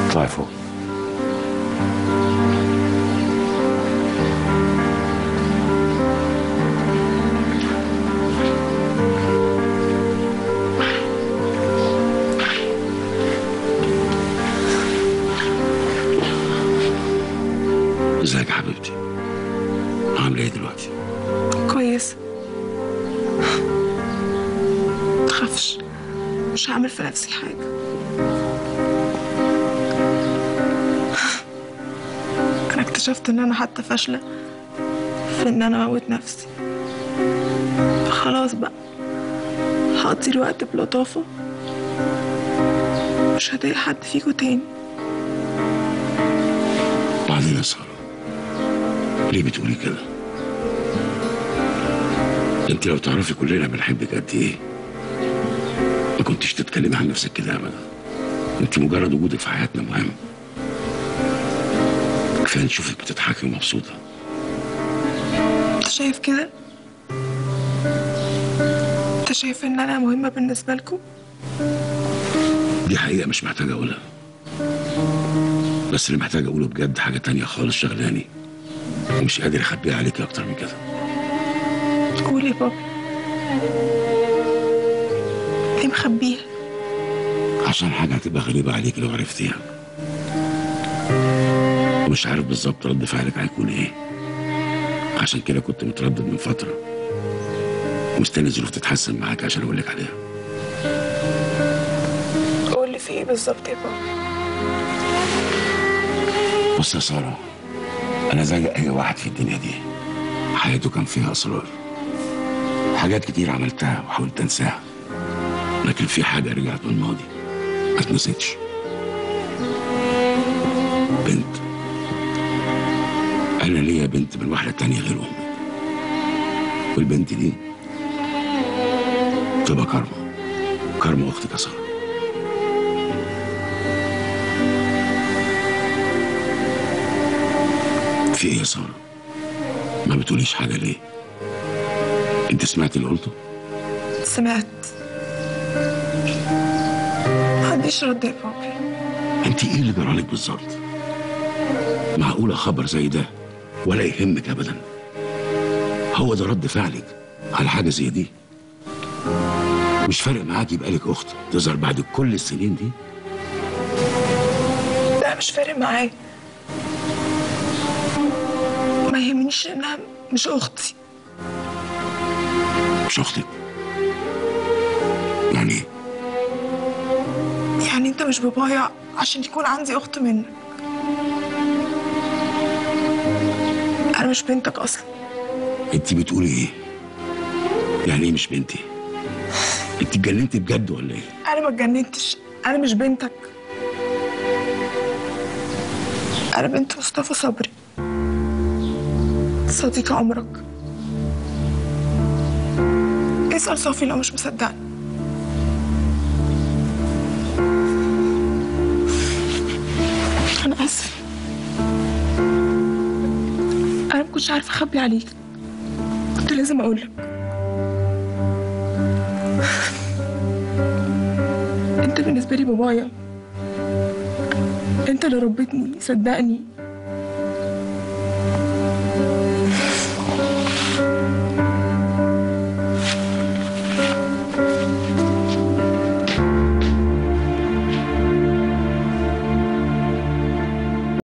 اطلعي فوق ازيك يا حبيبتي عامله ايه دلوقتي كويس تخافش مش هعمل في نفسي حاجة أنا اكتشفت إن أنا حتى فاشلة في إن أنا أموت نفسي خلاص بقى هقضي الوقت بلطافة مش هضايق حد فيكوا تاني بعدين يا ساره ليه بتقولي كده انت لو تعرفي كلنا بنحبك قد ايه ما كنتش تتكلمي عن نفسك كده ابدا انت مجرد وجودك في حياتنا مهم كفايه نشوفك بتضحكي ومبسوطه انت شايف كده انت شايف ان انا مهمة بالنسبة لكم دي حقيقه مش محتاج اقولها بس اللي محتاج اقوله بجد حاجه تانية خالص شغلاني ومش قادر اخبيها عليكي اكتر من كده قول يا بابا ليه مخبيها عشان حاجه هتبقى غريبه عليك لو عرفتيها ومش عارف بالظبط رد فعلك هيكون ايه عشان كده كنت متردد من فتره مستني الظروف تتحسن معاك عشان اقول لك عليها قول لي في ايه بالظبط يا بابا بص يا ساره انا زي اي واحد في الدنيا دي حياته كان فيها اسرار حاجات كتير عملتها وحاولت انساها لكن في حاجه رجعت من الماضي ما اتنسيتش بنت انا ليا بنت من واحده تانية غير امي والبنت دي تبقى كارما كارما اختك يا ساره في ايه يا ساره ما بتقوليش حاجه ليه انت سمعت اللي قلته سمعت محدش رد يا بابي انت ايه اللي جرالك بالظبط معقوله خبر زي ده ولا يهمك ابدا هو ده رد فعلك على حاجه زي دي مش فارق معاك يبقى لك اخت تظهر بعد كل السنين دي لا مش فارق معايا ما يهمنيش انها مش اختي مش اختك يعني ايه يعني انت مش بابايا عشان يكون عندي اخت منك انا مش بنتك اصلا انت بتقولي ايه يعني ايه مش بنتي انت اتجننتي بجد ولا ايه انا ما اتجننتش انا مش بنتك انا بنت مصطفى صبري صديق عمرك اسأل صافي لو مش مصدقني أنا آسفة أنا ما كنتش عارفة أخبي عليك كنت لازم أقولك أنت بالنسبة لي بابايا أنت اللي ربيتني صدقني